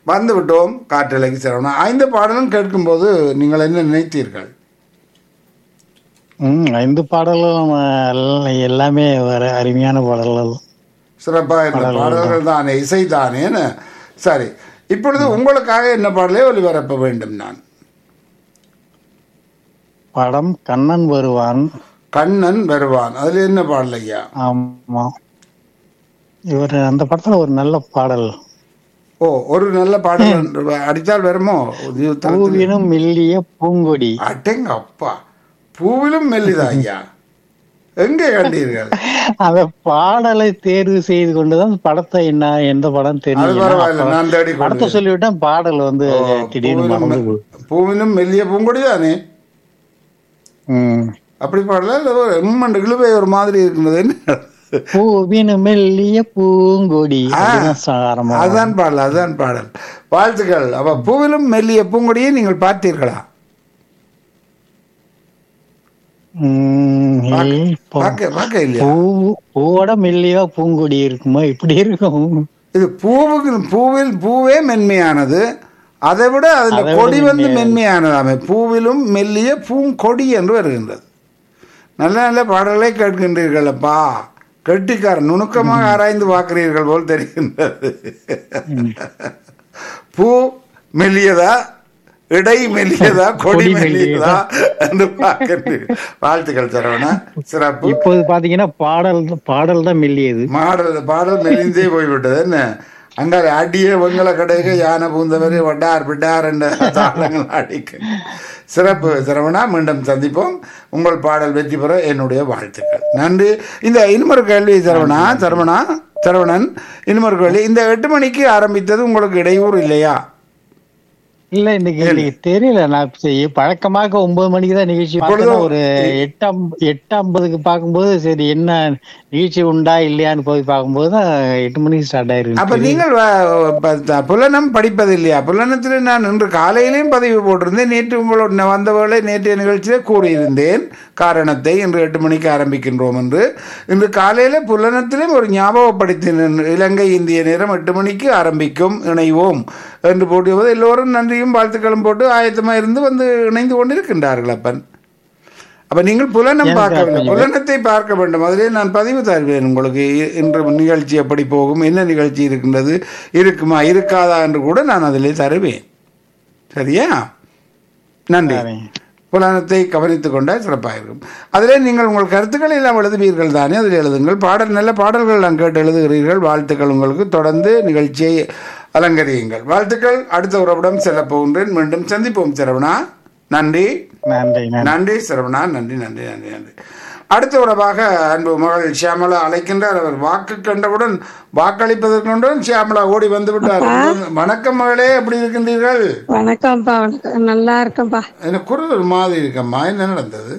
வந்து விட்டோம் காற்றலைக்கு சரவணா ஐந்து பாடலும் கேட்கும்போது நீங்கள் என்ன நினைத்தீர்கள் ம் ஐந்து பாடலும் எல்லாம் எல்லாமே வர அருமையான பாடல்கள் சிறப்பாக இருந்த பாடல்கள் தானே இசை தானேன்னு சரி இப்பொழுது உங்களுக்காக என்ன பாடலே ஒளிபரப்ப வேண்டும் நான் படம் கண்ணன் வருவான் கண்ணன் வருவான் அதுல என்ன பாடல் ஐயா ஆமா இவர் அந்த படத்துல ஒரு நல்ல பாடல் ஓ ஒரு நல்ல பாடல் அடித்தால் வருமோ இது தரத்தில் பூவினும் மெல்லிய பூங்கொடி அட்டேங்க அப்பா பூவிலும் மெல்லிதா ஐயா எங்கே கண்டீர்கள் அந்த பாடலை தேர்வு செய்து கொண்டுதான் படத்தை என்ன எந்த படம் அது தெரியும் பரவாயில்ல நான் தேடி படத்தை சொல்லிவிட்டேன் பாடல் வந்து திடீர்னு மறந்து போகுது. பூவிலும் மெல்லிய பூங்கொடி தானே ம் அப்படி பாடல இல்ல ஒரு எம்மண்டு இழுவை ஒரு மாதிரி இருக்கின்றது என்ன பூவினும் மெல்லிய பூங்கொடி அப்படிதான் ச- ஆரம்பம் அதுதான் பாடல் அதுதான் பாடல் வாழ்த்துக்கள் அப்ப பூவிலும் மெல்லிய பூங்கொடியை நீங்கள் பார்த்தீர்களா ம், இல்லை, இப்போ பார்க்க பார்க்க இல்லையா பூ பூவோட மெல்லியா பூங்கொடி இருக்குமா இப்படி இருக்கும் இது பூவுக்கு பூவில் பூவே மென்மையானது அதை விட அதில் அதை விட கொடி வந்து மென்மையானதாமே பூவிலும் மெல்லிய பூங்கொடி என்று வருகின்றது நல்ல நல்ல பாடல்களை கேட்கின்றீர்களப்பா கெட்டிக்காரன் நுணுக்கமாக ஆராய்ந்து பார்க்கிறீர்கள் போல் தெரிகின்றது பூ மெல்லியதா இடை மெல்லியதா கொடி கொடி மெல்லியதா என்று பார்க்கின்றீர்கள் வாழ்த்துக்கள் சரவணா சிறப்பு இப்போது பாத்தீங்கன்னா பாடல் பாடல் தான் மெல்லியது மாடல் பாடல் மெலிந்தே போய்விட்டது என்ன அங்கால அடியே வெங்கல கடைக்கு யானை பூந்தவரை வட்டார் பிட்டார் என்ற தாளங்கள் அடிக்க சிறப்பு சிரவணா மீண்டும் சந்திப்போம் உங்கள் பாடல் வெற்றி பெற என்னுடைய வாழ்த்துக்கள் நன்றி இந்த இன்னொரு கேள்வி சரவணா சரவணா சரவணன் இன்னொரு கேள்வி இந்த எட்டு மணிக்கு ஆரம்பித்தது உங்களுக்கு இடையூறு இல்லையா இல்ல இன்னைக்கு இன்னைக்கு தெரியல நான் சரி, பழக்கமாக ஒன்பது மணிக்கு தான் நிகழ்ச்சி இப்பொழுது பார்த்தேன்னா ஒரு எட்டு ஐம்ப- எட்டு ஐம்பதுக்கு பார்க்கும்போது சரி என்ன நிகழ்ச்சி உண்டா இல்லையான்னு போய் பார்க்கும்போது தான் எட்டு மணிக்கு ஸ்டார்ட் அப்ப ஆயிருக்கு நீங்கள் வ- ப- த- புலனம் படிப்பது இல்லையா புலனத்தில் நான் இன்று காலையிலையும் பதிவு போட்டிருந்தேன் நேற்று உங்களோட நான் வந்தவர்களை நேற்றைய நிகழ்ச்சியிலே கூறியிருந்தேன் காரணத்தை இன்று எட்டு மணிக்கு ஆரம்பிக்கின்றோம் என்று இன்று காலையில புலனத்திலும் ஒரு ஞாபகப்படுத்தினேன் இலங்கை இந்திய நேரம் எட்டு மணிக்கு ஆரம்பிக்கும் இணைவோம் என்று போட்டியபோது எல்லோரும் நன்றியும் வாழ்த்துக்களும் போட்டு ஆயத்தமா இருந்து வந்து இணைந்து கொண்டிருக்கின்றார்கள் அப்பன் அப்ப நீங்கள் புலனம் பார்க்கவில்லை புலனத்தை பார்க்க வேண்டும் அதிலே நான் பதிவு தருவேன் உங்களுக்கு இ- இன்று நிகழ்ச்சி எப்படி போகும் என்ன நிகழ்ச்சி இருக்கின்றது இருக்குமா இருக்காதா என்று கூட நான் அதிலே தருவேன் சரியா நன்றி புலனத்தை கவனித்துக் கொண்டால் சிறப்பாக இருக்கும் அதிலே நீங்கள் உங்கள் கருத்துக்களை எல்லாம் எழுதுவீர்கள் தானே அதில் எழுதுங்கள் பாடல் நல்ல பாடல்கள் எல்லாம் கேட்டு எழுதுகிறீர்கள் வாழ்த்துக்கள் உங்களுக்கு தொடர்ந்து நிகழ்ச்சியை அலங்கரியுங்கள் வாழ்த்துக்கள் அடுத்த உறவிடம் செல்ல போகின்றேன் மீண்டும் சந்திப்போம் சரவணா நன்றி நன்றி நன்றி நன்றி சரவணா நன்றி நன்றி நன்றி நன்றி அடுத்த உறவாக அன்பு மகள் ஷியாமலா அழைக்கின்றார் அவர் வாக்கு கண்டவுடன் வாக்களிப்பதற்குடன் ஷியாமலா ஓடி வந்து விட்டார் வணக்கம் மகளே எப்படி இருக்கின்றீர்கள் வணக்கம்ப்பா வணக்கம் நல்லா இருக்கேன்ப்பா எனக்கு குரல் ஒரு மாதிரி இருக்கம்மா என்ன நடந்தது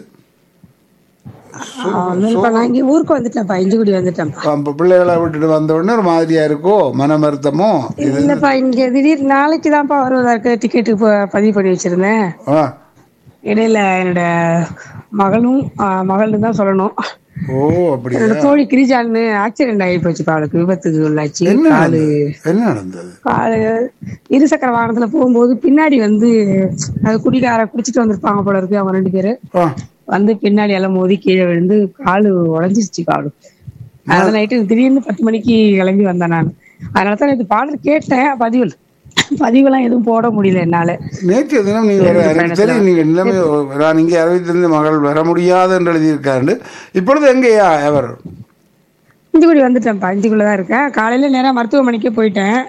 ஒன்றும் நான் இங்கே ஊருக்கு வந்துட்டேன்ப்பா இஞ்சிக்குடி வந்துட்டேன்ப்பா அப்ப பிள்ளைகளை விட்டுட்டு வந்த உடனே ஒரு மாதிரியா இருக்கோ மன வருத்தமோ இது இல்லப்பா இங்க திடீர் நாளைக்கு தான்ப்பா வருவதா இருக்கு டிக்கெட்டுக்கு பதிவு பண்ணி வச்சிருந்தேன் ஆ, இடையில என்னோட மகளும் மகள்னு தான் சொல்லணும் ஓ அப்படியா என்னோட தோழி கிரிஜான்னு ஆக்சிடென்ட் ஆகி போச்சுப்பா அவளுக்கு விபத்துக்கு உள்ளாச்சு என்ன காலு நடந்தது? என்ன நடந்தது காலு இருசக்கர வாகனத்துல போகும்போது பின்னாடி வந்து அது குடிக்கார குடிச்சிட்டு வந்திருப்பாங்க போல இருக்கு அவங்க ரெண்டு பேரு ஆ, வந்து பின்னாடி எல்லாம் மோதி கீழே விழுந்து காலு உடஞ்சிருச்சு காலு அதனால நைட்டு திடீர்னு பத்து மணிக்கு கிளம்பி வந்தேன் நான் அதனால தான் நேற்று பாடல் கேட்டேன் பதிவில் பதிவெல்லாம் எதுவும் போட முடியல என்னால நேற்று தினம் நீங்க ஒரு- எனக்கு தெரியும் நீங்க நிலைமை நான் இங்கே அறிவித்திருந்த மகள் வர முடியாது என்று எழுதியிருக்காரு இப்பொழுது எங்கேயா அவர் இஞ்சிக்குடி வந்துட்டேன்ப்பா இஞ்சிக்குள்ளதான் இருக்கேன் காலையில நேரா மருத்துவமனைக்கே போயிட்டேன்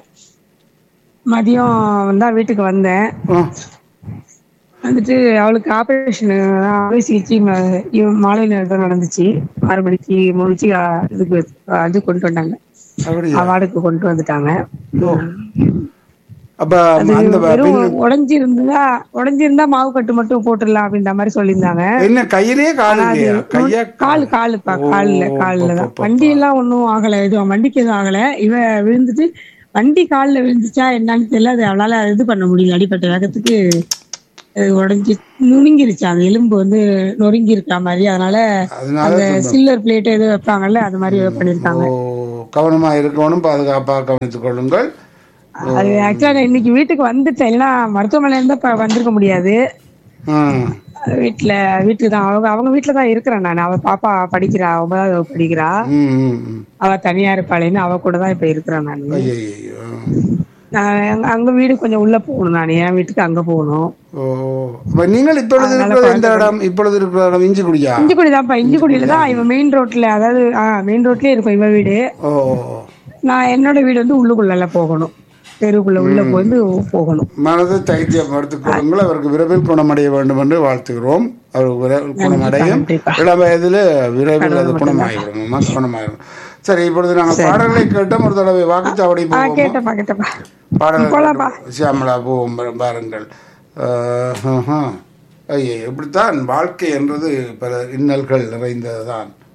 மதியம் தான் வீட்டுக்கு வந்தேன் ஆ, வந்துட்டு அவளுக்கு ஆபரேஷன் அறுவை சிகிச்சை ம- இவ- மாலை நேரத்தில் நடந்துச்சு ஆறு மணிக்கு மூணு மணிக்கு ஆ, இதுக்கு அது கொண்டு வந்தாங்க அப்படியா அவார்டுக்கு கொண்டு வந்துட்டாங்க அப்ப அந்த வ- வெறும் பின்- உடைஞ்சிருந்தா உடைஞ்சிருந்தா மாவு கட்டு மட்டும் போட்டுடலாம் அப்படின்ற மாதிரி சொல்லியிருந்தாங்க என்ன கையிலேயே கால் இல்லையா கையா கால் காலுப்பா கால்ல ஓ, கால்ல தான் பா, பா, வண்டி எல்லாம் ஒன்றும் ஆகல எதுவும் வண்டிக்கு எதுவும் ஆகல இவ விழுந்துட்டு வண்டி கால்ல விழுந்துச்சா என்னன்னு தெரியல அது அவளால இது பண்ண முடியல அடிப்பட்ட வேகத்துக்கு அது உடைஞ்சி நுணுங்கிருச்சு அந்த எலும்பு வந்து நொறுங்கி இருக்கா மாதிரி அதனால அதனால அந்த சில்வர் பிளேட் எதுவும் வைப்பாங்கல்ல அது மாதிரி பண்ணிருக்காங்க ஓ, கவனமா இருக்கணும் பாதுகாப்பாக கவனித்துக் கொள்ளுங்கள் அது ஆக்சுவலா நான் இன்னைக்கு வீட்டுக்கு வந்துட்டேன் இல்லைன்னா மருத்துவமனையில இருந்தா இப்ப வந்திருக்க முடியாது ம் வீட்டுல வீட்டுல தான் அவங்க அவங்க வீட்டுல தான் இருக்கிறேன் நான் அவ பாப்பா படிக்கிறா ஒன்பதாவது வகுப்பு படிக்கிறா ம் ம் ம் அவ தனியா இருப்பாளேன்னு அவ கூட தான் இப்ப இருக்கிறேன் நான் ஐயோ நான் அங்க- அங்க வீடு கொஞ்சம் உள்ள போகணும் நான் என் வீட்டுக்கு அங்க போகணும் ஓ அப்ப நீங்கள் இப்பொழுது இருக்கிறது எந்த இடம் இப்பொழுது இருக்கிற இடம் இஞ்சிக்குடியா இஞ்சிக்குடி தான்ப்பா இஞ்சிக்குடியில தான் இவன் மெயின் ரோட்ல அதாவது மெயின் ரோட்லயே இருக்கும் இவ வீடு ஓ நான் என்னோட வீடு வந்து உள்ளுக்குள்ள போகணும் தெருவுக்குள்ள உள்ள வந்து போகணும் மனதை தைத்தியம் எடுத்துக் கொள்ளுங்கள் அவருக்கு விரைவில் குணமடைய வேண்டும் என்று வாழ்த்துகிறோம் அவர் விரைவில் குணமடையும் நன்றிப்பா. இளம் வயதில் விரைவில் அது குணமாகிவிடும் அம்மா, குணமாகிடும் சரி இப்பொழுது நாங்கள் பாடல்களை கேட்டோம் ஒரு தடவை வாக்குச்சாவடி ஆ போவோம் கேட்டப்பா கேட்டப்பா பாடல்கள் போலாம்ப்பா. கேட்டோம். சியாமளா போவோம் பா- பாருங்கள் ஆஹ், ஆஹா. ஐயே இப்படித்தான் வாழ்க்கை என்றது பல இன்னல்கள் நிறைந்ததுதான்